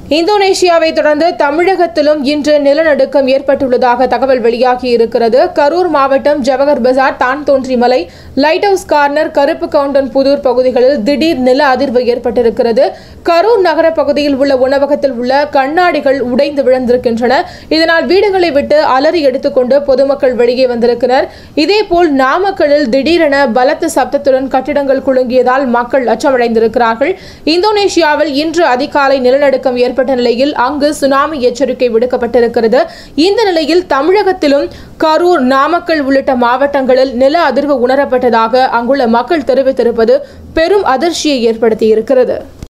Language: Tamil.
இந்தோனேஷியாவை தொடர்ந்து தமிழகத்திலும் இன்று நிலநடுக்கம் ஏற்பட்டுள்ளதாக தகவல் வெளியாகி இருக்கிறது கரூர் மாவட்டம் ஜவஹர் பஜார் தான் தோன்றிமலை லைட் ஹவுஸ் கார்னர் கருப்பு கவுண்டன் புதூர் பகுதிகளில் திடீர் நில அதிர்வு ஏற்பட்டிருக்கிறது கரூர் நகர பகுதியில் உள்ள உணவகத்தில் உள்ள கண்ணாடிகள் உடைந்து விழுந்திருக்கின்றன இதனால் வீடுகளை விட்டு அலறி எடுத்துக்கொண்டு பொதுமக்கள் வெளியே வந்திருக்கிறார் இதேபோல் நாமக்கல்லில் திடீரென பலத்த சப்தத்துடன் கட்டிடங்கள் குலுங்கியதால் மக்கள் அச்சமடைந்திருக்கிறார்கள் இந்தோனேஷியாவில் இன்று அதிகாலை நிலநடுக்கம் ஏற்பட்ட நிலையில் அங்கு சுனாமி எச்சரிக்கை விடுக்கப்பட்டிருக்கிறது இந்த நிலையில் தமிழகத்திலும் கரூர் நாமக்கல் உள்ளிட்ட மாவட்டங்களில் நில அதிர்வு உணரப்பட்டதாக அங்குள்ள மக்கள் தெரிவித்திருப்பது பெரும் அதிர்ச்சியை ஏற்படுத்தியிருக்கிறது